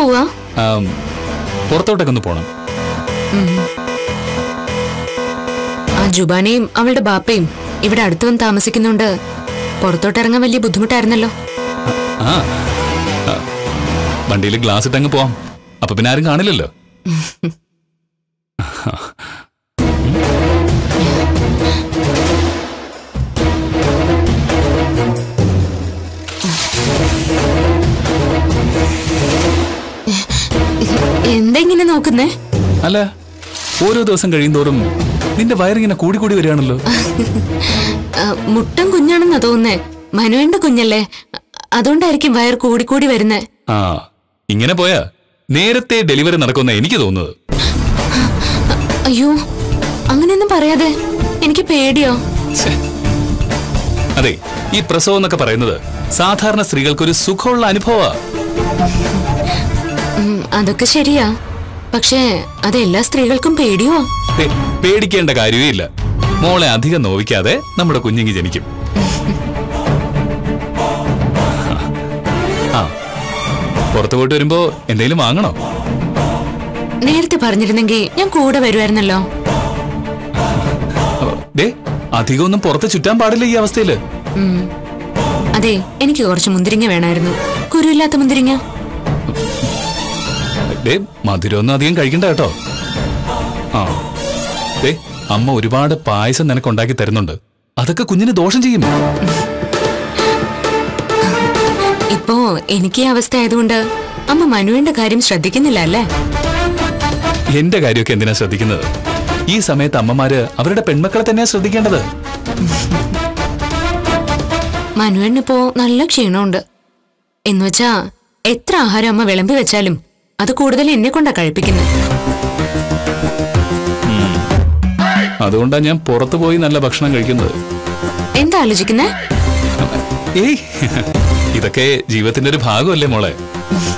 പോവാ ആം, പുറത്തോട്ടൊക്കെ ഒന്ന് പോണം ആ ജുബാനയും അവളുടെ ബാപ്പയും ഇവിടെ അടുത്ത് വന്ന് താമസിക്കുന്നുണ്ട് പുറത്തോട്ടിറങ്ങാൻ വലിയ ബുദ്ധിമുട്ടായിരുന്നല്ലോ ആ വണ്ടിയിൽ ഗ്ലാസ് ഇട്ടങ്ങ് പോവാം അപ്പൊ പിന്നെ ആരും കാണില്ലല്ലോ എന്താ ഇങ്ങനെ നോക്കുന്നേ അല്ല ഓരോ ദിവസം കഴിയുന്തോറും നിന്റെ വയറിങ്ങനെ കൂടി കൂടി വരികയാണല്ലോ ആ, മുട്ടൻ കുഞ്ഞാണെന്നാ തോന്നുന്നേ മനുവേണ്ട കുഞ്ഞല്ലേ അ- അതുകൊണ്ടായിരിക്കും വയർ കൂടിക്കൂടി വരുന്നേ ആ ഇങ്ങനെ പോയാ നേരത്തെ ഡെലിവറി നടക്കുന്ന എനിക്ക് തോന്നുന്നത് അയ്യോ അങ്ങനെയൊന്നും പറയാതെ എനിക്ക് പേടിയോ ഛെ. അതെ ഈ പ്രസവം എന്നൊക്കെ പറയുന്നത് സാധാരണ സ്ത്രീകൾക്കൊരു സുഖമുള്ള അനുഭവമാ ഉം, അതൊക്കെ ശരിയാ പക്ഷേ അത് എല്ലാ സ്ത്രീകൾക്കും പേടിയോ ദേ, പേടിക്കേണ്ട കാര്യമേ ഇല്ല മോളെ അധികം നോവിക്കാതെ നമ്മുടെ കുഞ്ഞിങ്ങി ജനിക്കും ആ പുറത്തു പോയിട്ട് വരുമ്പോ എന്തെങ്കിലും വാങ്ങണോ നേരത്തെ പറഞ്ഞിരുന്നെങ്കിൽ ഞാൻ കൂടെ വരുമായിരുന്നല്ലോ ദേ അധികമൊന്നും പുറത്ത് ചുറ്റാൻ പാടില്ല ഈ അവസ്ഥയില് ഉം. അതെ എനിക്ക് കുറച്ച് മുന്തിരിങ്ങ വേണമായിരുന്നു കുരുവില്ലാത്ത മുന്തിരിങ്ങ ദേ മധുരമൊന്നും അധികം കഴിക്കണ്ട കേട്ടോ ആ ദേ അമ്മ ഒരുപാട് പായസം നിനക്ക് ഉണ്ടാക്കി തരുന്നുണ്ട് അതൊക്കെ കുഞ്ഞിന് ദോഷം ചെയ്യും ഇപ്പോ എനിക്ക് ഈ അവസ്ഥ ആയതുകൊണ്ട് അമ്മ മനുവിന്റെ കാര്യം ശ്രദ്ധിക്കുന്നില്ല അല്ലേ എന്റെ കാര്യമൊക്കെ എന്തിനാ ശ്രദ്ധിക്കുന്നത് ഈ സമയത്ത് അമ്മമാര് അവരുടെ പെൺമക്കളെ തന്നെയാ ശ്രദ്ധിക്കേണ്ടത് മനുവിനിപ്പോ നല്ല ക്ഷീണമുണ്ട് എന്നുവെച്ചാ എത്ര ആഹാരം അമ്മ വിളമ്പി വെച്ചാലും അത് കൂടുതൽ എന്നെ കൊണ്ടാ കഴിപ്പിക്കുന്നത് അതുകൊണ്ടാണ് ഞാൻ പുറത്തു പോയി നല്ല ഭക്ഷണം കഴിക്കുന്നത് എന്താ ആലോചിക്കുന്നേ ഏയ് ഇതൊക്കെ ജീവിതത്തിന്റെ ഒരു ഭാഗമല്ലേ മോളെ